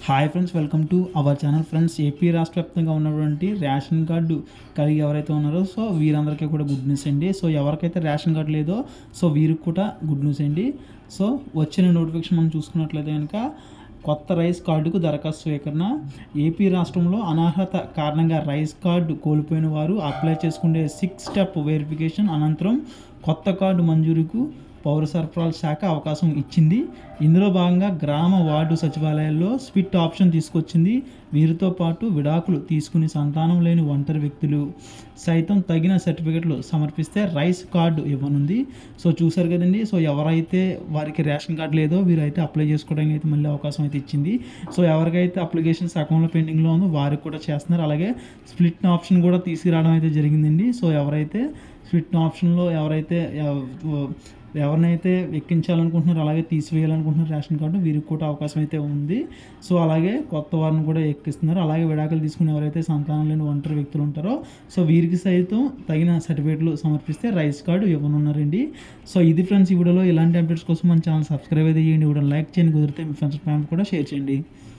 hi friends welcome to our channel friends AP రాష్ట్ర వ్యాప్తంగా ఉన్నటువంటి రేషన్ కార్డు కలిగి ఎవరైతే ఉన్నారో సో వీరందరికీ కూడా గుడ్ న్యూస్ అండి సో ఎవరికైతే రేషన్ కార్డు లేదో సో వీరికి కూడా గుడ్ న్యూస్ అండి సో వచ్చిన నోటిఫికేషన్ మనం చూసుకున్నట్లయితే కనుక కొత్త రైస్ కార్డుకు దరఖాస్తు స్వీకరణ ఏపీ రాష్ట్రంలో అనర్హత కారణంగా రైస్ కార్డు కోల్పోయిన వారు అప్లై చేసుకునే సిక్స్ స్టెప్ వెరిఫికేషన్ అనంతరం కొత్త కార్డు మంజూరుకు పౌర సరఫరాల శాఖ అవకాశం ఇచ్చింది ఇందులో భాగంగా గ్రామ వార్డు సచివాలయాల్లో స్పిట్ ఆప్షన్ తీసుకొచ్చింది వీరితో పాటు విడాకులు తీసుకుని సంతానం లేని ఒంటరి వ్యక్తులు సైతం తగిన సర్టిఫికెట్లు సమర్పిస్తే రైస్ కార్డు ఇవ్వనుంది సో చూసారు కదండి సో ఎవరైతే వారికి రేషన్ కార్డు లేదో వీరైతే అప్లై చేసుకోవడానికి అయితే మళ్ళీ అవకాశం అయితే ఇచ్చింది సో ఎవరికైతే అప్లికేషన్ సగంలో పెండింగ్లో ఉందో వారికి కూడా చేస్తున్నారు అలాగే స్ప్లిట్ ఆప్షన్ కూడా తీసుకురావడం అయితే జరిగిందండి సో ఎవరైతే స్ప్లిట్ ఆప్షన్లో ఎవరైతే ఎవ- ఎవరినైతే ఎక్కించాలనుకుంటున్నారో అలాగే తీసివేయాలనుకుంటున్నారు రేషన్ కార్డు వీరికి కూడా అవకాశం అయితే ఉంది సో అలాగే కొత్త వారిని కూడా ఎక్కిస్తున్నారు అలాగే విడాకులు తీసుకుని ఎవరైతే సంతానం లేని ఒంటరి వ్యక్తులు ఉంటారో సో వీరికి సైతం తగిన సర్టిఫికేట్లు సమర్పిస్తే రైస్ కార్డు ఇవ్వనున్నారండి సో ఇది ఫ్రెండ్స్ ఈ వీడియోలో ఇలాంటి అప్డేట్స్ కోసం మన ఛానల్ సబ్స్క్రైబ్ అయితే చేయండి వీడియో లైక్ చేయండి కుదిరితే మీ ఫ్రెండ్స్ ఫ్యామిలీ కూడా షేర్ చేయండి